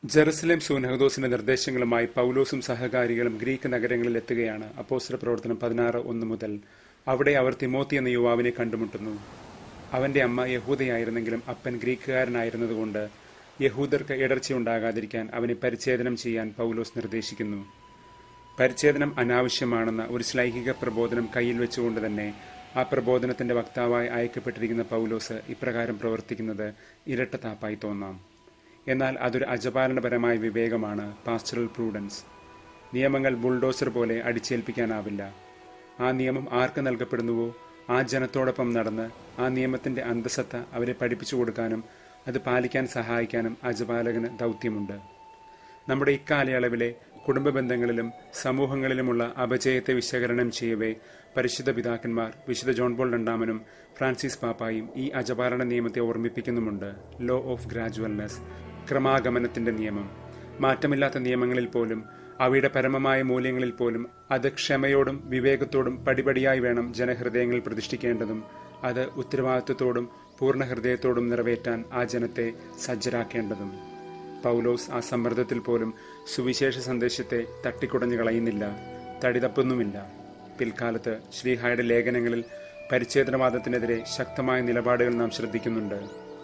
Jerusalem സൂനഹദോസിന്റെ നിർദ്ദേശങ്ങളുമായി പൗലോസും സഹകാരികളും Greek നഗരങ്ങളിൽ എത്തുകയാണ് അപ്പോസ്റ്റല പ്രവർത്തനം പതിനാറ് ഒന്ന് മുതൽ അവിടെ അവർ തിമോത്തി എന്ന യുവാവിനെ കണ്ടുമുട്ടുന്നു അവന്റെ അമ്മ യഹൂദയായിരുന്നെങ്കിലും അപ്പൻ ഗ്രീക്കുകാരനായിരുന്നതുകൊണ്ട് യഹൂദർക്ക് ഇടർച്ചയുണ്ടാകാതിരിക്കാൻ അവനെ പരിച്ഛേദനം ചെയ്യാൻ പൗലോസ് നിർദ്ദേശിക്കുന്നു പരിച്ഛേദനം അനാവശ്യമാണെന്ന ഒരു ശ്ലൈഹിക പ്രബോധനം കയ്യിൽ വെച്ചുകൊണ്ട് തന്നെ ആ പ്രബോധനത്തിന്റെ വക്താവായി അയക്കപ്പെട്ടിരിക്കുന്ന പൗലോസ് ഇപ്രകാരം പ്രവർത്തിക്കുന്നത് ഇരട്ടത്താപ്പായി തോന്നാം എന്നാൽ അതൊരു അജപാലനപരമായ വിവേകമാണ് പാസ്റ്ററൽ പ്രൂഡൻസ് നിയമങ്ങൾ ബുൾഡോസർ പോലെ അടിച്ചേൽപ്പിക്കാനാവില്ല ആ നിയമം ആർക്ക് നൽകപ്പെടുന്നുവോ ആ ജനത്തോടൊപ്പം നടന്ന് ആ നിയമത്തിന്റെ അന്തസത്ത അവരെ പഠിപ്പിച്ചു കൊടുക്കാനും അത് പാലിക്കാൻ സഹായിക്കാനും അജപാലകന് ദൗത്യമുണ്ട് നമ്മുടെ ഇക്കാലയളവിലെ കുടുംബ ബന്ധങ്ങളിലും സമൂഹങ്ങളിലുമുള്ള അപജയത്തെ വിശകലനം ചെയ്യവേ പരിശുദ്ധ പിതാക്കന്മാർ വിശുദ്ധ ജോൺ പോൾ രണ്ടാമനും ഫ്രാൻസിസ് പാപ്പായും ഈ അജപാലന നിയമത്തെ ഓർമ്മിപ്പിക്കുന്നുമുണ്ട് ലോ ഓഫ് ഗ്രാജുവൽനെസ് ക്രമാഗമനത്തിന്റെ നിയമം മാറ്റമില്ലാത്ത നിയമങ്ങളിൽ പോലും അവയുടെ പരമമായ മൂല്യങ്ങളിൽ പോലും അത് ക്ഷമയോടും വിവേകത്തോടും പടിപടിയായി വേണം ജനഹൃദയങ്ങളിൽ പ്രതിഷ്ഠിക്കേണ്ടതും അത് ഉത്തരവാദിത്വത്തോടും പൂർണ്ണ ഹൃദയത്തോടും നിറവേറ്റാൻ ആ ജനത്തെ സജ്ജരാക്കേണ്ടതും പൗലോസ് ആ സമ്മർദ്ദത്തിൽ പോലും സുവിശേഷ സന്ദേശത്തെ തട്ടിക്കുടഞ്ഞു കളയുന്നില്ല തടിതപ്പൊന്നുമില്ല പിൽക്കാലത്ത് ശ്രീഹായുടെ ലേഖനങ്ങളിൽ പരിച്ഛേദനവാദത്തിനെതിരെ ശക്തമായ നിലപാടുകൾ നാം ശ്രദ്ധിക്കുന്നുണ്ട്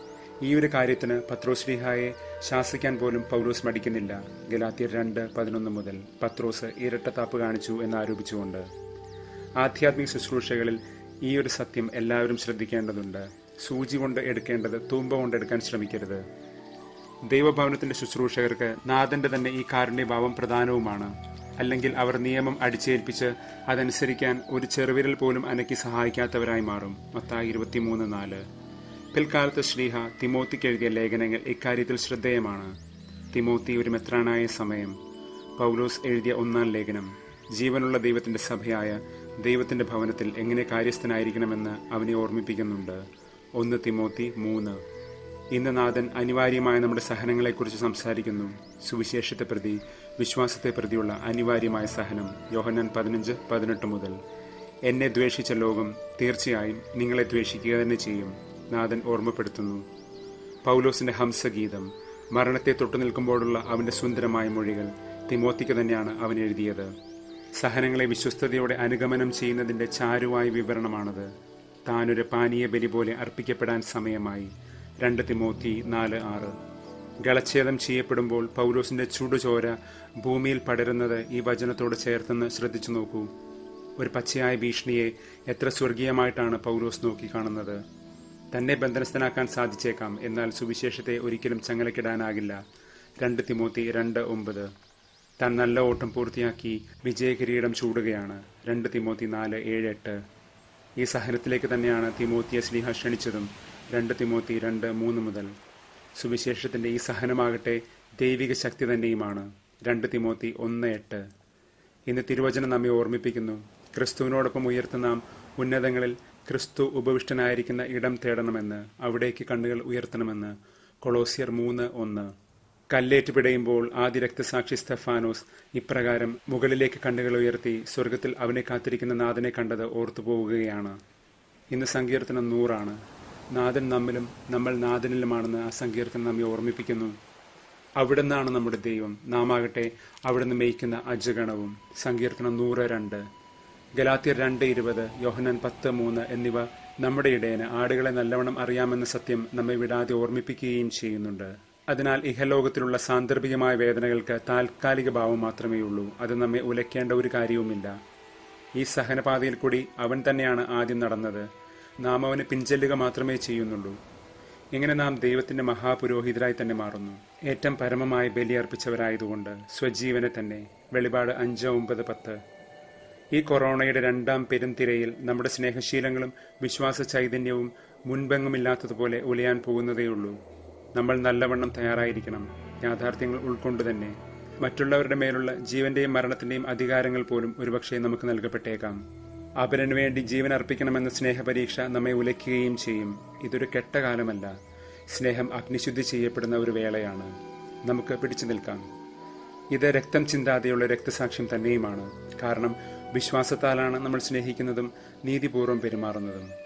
ഈ ഒരു കാര്യത്തിന് പത്രോശ്രീഹായെ ശാസിക്കാൻ പോലും പൗലോസ് മടിക്കുന്നില്ല ഗലാത്തിയർ രണ്ട് പതിനൊന്ന് മുതൽ പത്രോസ് ഇരട്ടത്താപ്പ് കാണിച്ചു എന്നാരോപിച്ചുകൊണ്ട് ആധ്യാത്മിക ശുശ്രൂഷകളിൽ ഈ ഒരു സത്യം എല്ലാവരും ശ്രദ്ധിക്കേണ്ടതുണ്ട് സൂചി കൊണ്ട് എടുക്കേണ്ടത് തൂമ്പ കൊണ്ട് എടുക്കാൻ ശ്രമിക്കരുത് ദൈവഭവനത്തിന്റെ ശുശ്രൂഷകർക്ക് നാഥന്റെ തന്നെ ഈ കാരുണ്യഭാവം പ്രധാനവുമാണ് അല്ലെങ്കിൽ അവർ നിയമം അടിച്ചേൽപ്പിച്ച് അതനുസരിക്കാൻ ഒരു ചെറുവിരൽ പോലും അനക്കി സഹായിക്കാത്തവരായി മാറും മത്തായി ഇരുപത്തിമൂന്ന് നാല് പിൽക്കാലത്ത് ശ്രീഹ തിമോത്തിക്ക് എഴുതിയ ലേഖനങ്ങൾ ഇക്കാര്യത്തിൽ ശ്രദ്ധേയമാണ് തിമോത്തി ഒരു മെത്രാനായ സമയം പൗലോസ് എഴുതിയ ഒന്നാം ലേഖനം ജീവനുള്ള ദൈവത്തിന്റെ സഭയായ ദൈവത്തിന്റെ ഭവനത്തിൽ എങ്ങനെ കാര്യസ്ഥനായിരിക്കണമെന്ന് അവനെ ഓർമ്മിപ്പിക്കുന്നുണ്ട് ഒന്ന് തിമോത്തി മൂന്ന് ഇന്ന് നാഥൻ അനിവാര്യമായ നമ്മുടെ സഹനങ്ങളെക്കുറിച്ച് സംസാരിക്കുന്നു സുവിശേഷത്തെ പ്രതി വിശ്വാസത്തെ പ്രതിയുള്ള അനിവാര്യമായ സഹനം യോഹന്നാൻ പതിനഞ്ച് പതിനെട്ട് മുതൽ എന്നെ ദ്വേഷിച്ച ലോകം തീർച്ചയായും നിങ്ങളെ ദ്വേഷിക്കുക തന്നെ ചെയ്യും നാഥൻ ഓർമ്മപ്പെടുത്തുന്നു പൗലോസിന്റെ ഹംസഗീതം മരണത്തെ തൊട്ടു നിൽക്കുമ്പോഴുള്ള അവന്റെ സുന്ദരമായ മൊഴികൾ തിമോത്തിക്ക് തന്നെയാണ് അവൻ എഴുതിയത് സഹനങ്ങളെ വിശ്വസ്തയോടെ അനുഗമനം ചെയ്യുന്നതിന്റെ ചാരുവായ വിവരണമാണത് താനൊരു പാനീയ ബലി പോലെ അർപ്പിക്കപ്പെടാൻ സമയമായി രണ്ട് തിമോത്തി നാല് ആറ് ഗളച്ഛേദം ചെയ്യപ്പെടുമ്പോൾ പൗലോസിന്റെ ചുടുചോര ഭൂമിയിൽ പടരുന്നത് ഈ വചനത്തോട് ചേർത്തെന്ന് ശ്രദ്ധിച്ചു നോക്കൂ ഒരു പച്ചയായ ഭീഷണിയെ എത്ര സ്വർഗീയമായിട്ടാണ് പൗലോസ് നോക്കിക്കാണുന്നത് തന്നെ ബന്ധനസ്ഥനാക്കാൻ സാധിച്ചേക്കാം എന്നാൽ സുവിശേഷത്തെ ഒരിക്കലും ചങ്ങലക്കിടാനാകില്ല രണ്ട് തിമോത്തി രണ്ട് ഒമ്പത് താൻ നല്ല ഓട്ടം പൂർത്തിയാക്കി വിജയകിരീടം ചൂടുകയാണ് രണ്ട് തിമോത്തി നാല് ഏഴ് എട്ട് ഈ സഹനത്തിലേക്ക് തന്നെയാണ് തിമോത്തിയെ സ്നേഹ ക്ഷണിച്ചതും രണ്ട് തിമോത്തി രണ്ട് മൂന്ന് മുതൽ സുവിശേഷത്തിന്റെ ഈ സഹനമാകട്ടെ ദൈവിക ശക്തി തന്നെയുമാണ് രണ്ട് തിമോത്തി ഒന്ന് എട്ട് ഇന്ന് തിരുവചനം നമ്മെ ഓർമ്മിപ്പിക്കുന്നു ക്രിസ്തുവിനോടൊപ്പം ഉയർത്തുന്ന നാം ഉന്നതങ്ങളിൽ ക്രിസ്തു ഉപവിഷ്ടനായിരിക്കുന്ന ഇടം തേടണമെന്ന് അവിടേക്ക് കണ്ണുകൾ ഉയർത്തണമെന്ന് കൊളോസിയർ മൂന്ന് ഒന്ന് കല്ലേറ്റ് പിടയുമ്പോൾ ആദ്യ രക്തസാക്ഷി സ്തെഫാനോസ് ഇപ്രകാരം മുകളിലേക്ക് കണ്ണുകൾ ഉയർത്തി സ്വർഗത്തിൽ അവനെ കാത്തിരിക്കുന്ന നാഥനെ കണ്ടത് ഓർത്തുപോവുകയാണ് ഇന്ന് സങ്കീർത്തനം നൂറാണ് നാഥൻ നമ്മിലും നമ്മൾ നാഥനിലുമാണെന്ന് ആ സങ്കീർത്തനം നമ്മെ ഓർമ്മിപ്പിക്കുന്നു അവിടുന്നാണ് നമ്മുടെ ദൈവം നാം ആകട്ടെ അവിടുന്ന് മേയ്ക്കുന്ന അജഗണവും സങ്കീർത്തനം നൂറ് രണ്ട് ഗലാത്തിയർ രണ്ട് ഇരുപത് യോഹനൻ പത്ത് മൂന്ന് എന്നിവ നമ്മുടെ ഇടയന് ആടുകളെ നല്ലവണ്ണം അറിയാമെന്ന സത്യം നമ്മെ വിടാതെ ഓർമ്മിപ്പിക്കുകയും ചെയ്യുന്നുണ്ട് അതിനാൽ ഇഹലോകത്തിലുള്ള സാന്ദർഭികമായ വേദനകൾക്ക് താൽക്കാലിക ഭാവം മാത്രമേ ഉള്ളൂ അത് നമ്മെ ഉലയ്ക്കേണ്ട ഒരു കാര്യവുമില്ല ഈ സഹനപാതയിൽ കൂടി അവൻ തന്നെയാണ് ആദ്യം നടന്നത് നാം അവന് പിൻചെല്ലുക മാത്രമേ ചെയ്യുന്നുള്ളൂ ഇങ്ങനെ നാം ദൈവത്തിന്റെ മഹാപുരോഹിതരായി തന്നെ മാറുന്നു ഏറ്റവും പരമമായി ബലിയർപ്പിച്ചവരായതുകൊണ്ട് സ്വജീവനെ തന്നെ വെളിപാട് അഞ്ച് ഒമ്പത് പത്ത് ഈ കൊറോണയുടെ രണ്ടാം പെരുംതിരയിൽ നമ്മുടെ സ്നേഹശീലങ്ങളും വിശ്വാസ ചൈതന്യവും മുൻപെങ്ങുമില്ലാത്തതുപോലെ ഉലയാൻ പോകുന്നതേയുള്ളൂ നമ്മൾ നല്ലവണ്ണം തയ്യാറായിരിക്കണം യാഥാർത്ഥ്യങ്ങൾ ഉൾക്കൊണ്ട് തന്നെ മറ്റുള്ളവരുടെ മേലുള്ള ജീവന്റെയും മരണത്തിന്റെയും അധികാരങ്ങൾ പോലും ഒരുപക്ഷെ നമുക്ക് നൽകപ്പെട്ടേക്കാം അപരനു വേണ്ടി ജീവൻ അർപ്പിക്കണമെന്ന സ്നേഹപരീക്ഷ നമ്മെ ഉലയ്ക്കുകയും ചെയ്യും ഇതൊരു കെട്ട കാലമല്ല സ്നേഹം അഗ്നിശുദ്ധി ചെയ്യപ്പെടുന്ന ഒരു വേളയാണ് നമുക്ക് പിടിച്ചു നിൽക്കാം ഇത് രക്തം ചിന്താതെയുള്ള രക്തസാക്ഷ്യം തന്നെയുമാണ് കാരണം വിശ്വാസത്താലാണ് നമ്മൾ സ്നേഹിക്കുന്നതും നീതിപൂർവ്വം പെരുമാറുന്നതും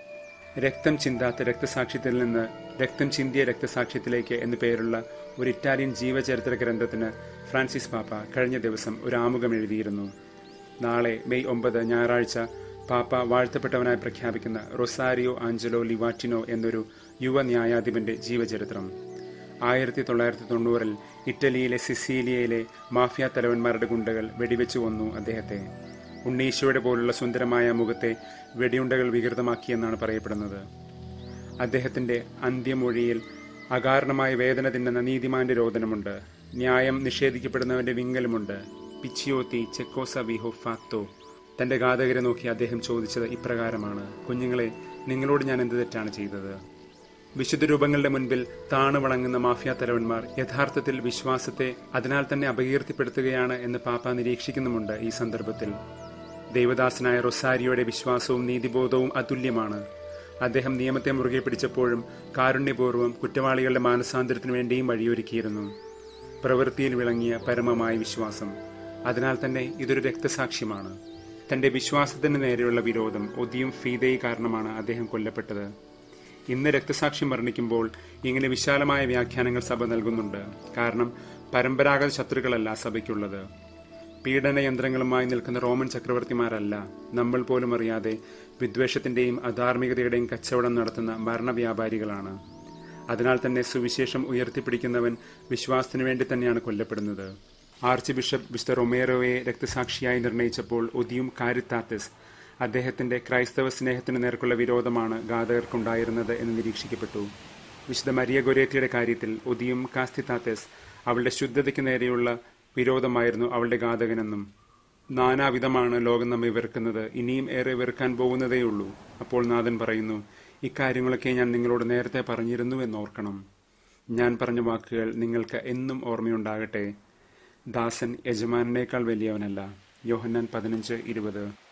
രക്തം ചിന്താത്ത രക്തസാക്ഷ്യത്തിൽ നിന്ന് രക്തം ചിന്തിയ രക്തസാക്ഷ്യത്തിലേക്ക് എന്നു പേരുള്ള ഒരു ഇറ്റാലിയൻ ജീവചരിത്ര ഗ്രന്ഥത്തിന് ഫ്രാൻസിസ് പാപ്പ കഴിഞ്ഞ ദിവസം ഒരു ആമുഖം എഴുതിയിരുന്നു നാളെ മെയ് ഒമ്പത് ഞായറാഴ്ച പാപ്പ വാഴ്ത്തപ്പെട്ടവനായി പ്രഖ്യാപിക്കുന്ന റൊസാരിയോ ആഞ്ചലോ ലിവാറ്റിനോ എന്നൊരു യുവ ന്യായാധിപന്റെ ജീവചരിത്രം ആയിരത്തി തൊള്ളായിരത്തി തൊണ്ണൂറിൽ ഇറ്റലിയിലെ സിസീലിയയിലെ മാഫിയ തലവന്മാരുടെ ഗുണ്ടകൾ വെടിവെച്ചു കൊന്നു അദ്ദേഹത്തെ ഉണ്ണീശോയുടെ പോലുള്ള സുന്ദരമായ മുഖത്തെ വെടിയുണ്ടകൾ വികൃതമാക്കിയെന്നാണ് പറയപ്പെടുന്നത് അദ്ദേഹത്തിന്റെ അന്ത്യമൊഴിയിൽ അകാരണമായ വേദന തിന്നുന്ന നീതിമാന്റെ രോദനമുണ്ട് ന്യായം നിഷേധിക്കപ്പെടുന്നവന്റെ വിങ്ങലുമുണ്ട് പിച്ചിയോത്തി ചെക്കോസ വിഹോ ഫാത്തോ തന്റെ ഘാതകരെ നോക്കി അദ്ദേഹം ചോദിച്ചത് ഇപ്രകാരമാണ് കുഞ്ഞുങ്ങളെ നിങ്ങളോട് ഞാൻ എന്ത് തെറ്റാണ് ചെയ്തത് വിശുദ്ധ രൂപങ്ങളുടെ മുൻപിൽ താണു വണങ്ങുന്ന മാഫിയ തലവന്മാർ യഥാർത്ഥത്തിൽ വിശ്വാസത്തെ അതിനാൽ തന്നെ അപകീർത്തിപ്പെടുത്തുകയാണ് എന്ന് പാപ്പ നിരീക്ഷിക്കുന്നുമുണ്ട് ഈ സന്ദർഭത്തിൽ ദൈവദാസനായ റൊസാരിയോയുടെ വിശ്വാസവും നീതിബോധവും അതുല്യമാണ് അദ്ദേഹം നിയമത്തെ മുറുകെ പിടിച്ചപ്പോഴും കാരുണ്യപൂർവ്വം കുറ്റവാളികളുടെ മാനസാന്തരത്തിനു വേണ്ടിയും വഴിയൊരുക്കിയിരുന്നു പ്രവൃത്തിയിൽ വിളങ്ങിയ പരമമായ വിശ്വാസം അതിനാൽ തന്നെ ഇതൊരു രക്തസാക്ഷ്യമാണ് തന്റെ വിശ്വാസത്തിന് നേരെയുള്ള വിരോധം ഒതിയും ഫീതയും കാരണമാണ് അദ്ദേഹം കൊല്ലപ്പെട്ടത് ഇന്ന് രക്തസാക്ഷ്യം വർണ്ണിക്കുമ്പോൾ ഇങ്ങനെ വിശാലമായ വ്യാഖ്യാനങ്ങൾ സഭ നൽകുന്നുണ്ട് കാരണം പരമ്പരാഗത ശത്രുക്കളല്ല സഭയ്ക്കുള്ളത് പീഡനയന്ത്രങ്ങളുമായി നിൽക്കുന്ന റോമൻ ചക്രവർത്തിമാരല്ല നമ്മൾ പോലും അറിയാതെ വിദ്വേഷത്തിന്റെയും അധാർമികതയുടെയും കച്ചവടം നടത്തുന്ന മരണവ്യാപാരികളാണ് അതിനാൽ തന്നെ സുവിശേഷം ഉയർത്തിപ്പിടിക്കുന്നവൻ വിശ്വാസത്തിനു വേണ്ടി തന്നെയാണ് കൊല്ലപ്പെടുന്നത് ആർച്ച് ബിഷപ്പ് വിശുദ്ധ റൊമേറോയെ രക്തസാക്ഷിയായി നിർണയിച്ചപ്പോൾ ഒതിയും കാരിത്താത്തിസ് അദ്ദേഹത്തിന്റെ ക്രൈസ്തവ സ്നേഹത്തിന് നേർക്കുള്ള വിരോധമാണ് ഘാതകർക്കുണ്ടായിരുന്നത് എന്ന് നിരീക്ഷിക്കപ്പെട്ടു വിശുദ്ധ മരിയ ഗൊരേറ്റിയുടെ കാര്യത്തിൽ ഒതിയും കാസ്തിത്താത്തസ് അവളുടെ ശുദ്ധതയ്ക്ക് നേരെയുള്ള വിരോധമായിരുന്നു അവളുടെ ഘാതകനെന്നും നാനാവിധമാണ് ലോകം നമ്മെ വെറുക്കുന്നത് ഇനിയും ഏറെ വെറുക്കാൻ പോകുന്നതേയുള്ളൂ അപ്പോൾ നാഥൻ പറയുന്നു ഇക്കാര്യങ്ങളൊക്കെ ഞാൻ നിങ്ങളോട് നേരത്തെ പറഞ്ഞിരുന്നു എന്നോർക്കണം ഞാൻ പറഞ്ഞ വാക്കുകൾ നിങ്ങൾക്ക് എന്നും ഓർമ്മയുണ്ടാകട്ടെ ദാസൻ യജമാനേക്കാൾ വലിയവനല്ല യോഹന്നാൻ പതിനഞ്ച് ഇരുപത്